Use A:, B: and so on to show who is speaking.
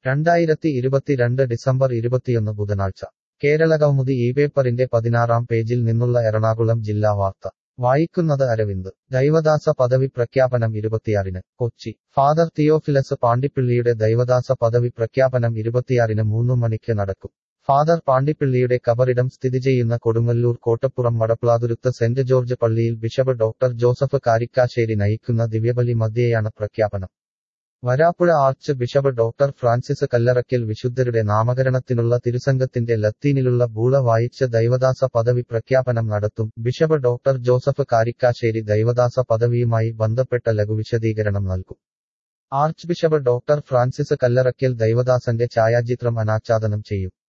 A: രണ്ടായിരത്തി ഇരുപത്തിരണ്ട് ഡിസംബർ ഇരുപത്തിയൊന്ന് ബുധനാഴ്ച കേരളകൗമുദി ഈ പേപ്പറിന്റെ പതിനാറാം പേജിൽ നിന്നുള്ള എറണാകുളം ജില്ലാ വാർത്ത വായിക്കുന്നത് അരവിന്ദ് ദൈവദാസ പദവി പ്രഖ്യാപനം ഇരുപത്തിയാറിന് കൊച്ചി ഫാദർ തിയോഫിലസ് പാണ്ടിപ്പിള്ളിയുടെ ദൈവദാസ പദവി പ്രഖ്യാപനം ഇരുപത്തിയാറിന് മൂന്നു മണിക്ക് നടക്കും ഫാദർ പാണ്ടിപ്പിള്ളിയുടെ കബറിടം സ്ഥിതി ചെയ്യുന്ന കൊടുങ്ങല്ലൂർ കോട്ടപ്പുറം മടപ്ലാതുരുത്ത് സെന്റ് ജോർജ് പള്ളിയിൽ ബിഷപ്പ് ഡോക്ടർ ജോസഫ് കാരിക്കാശ്ശേരി നയിക്കുന്ന ദിവ്യബലി മധ്യേയാണ് പ്രഖ്യാപനം Varappuzha archbishop doctor Francis Kallarakkal വിശുദ്ധരുടെ നാമകരണത്തിനുള്ള തിരുസംഘത്തിന്റെ ലത്തീനിലുള്ള ബൂള വായിച്ച് ദൈവദാസ പദവി പ്രഖ്യാപനം നടത്തും ബിഷപ്പ് ഡോക്ടർ ജോസഫ് കാരിക്കാശ്ശേരി ദൈവദാസ പദവിയുമായി ബന്ധപ്പെട്ട ലഘുവിശദീകരണം നൽകും archbishop doctor Francis Kallarakkal ദൈവദാസന്റെ ഛായാചിത്രം അനാച്ഛാദനം ചെയ്യും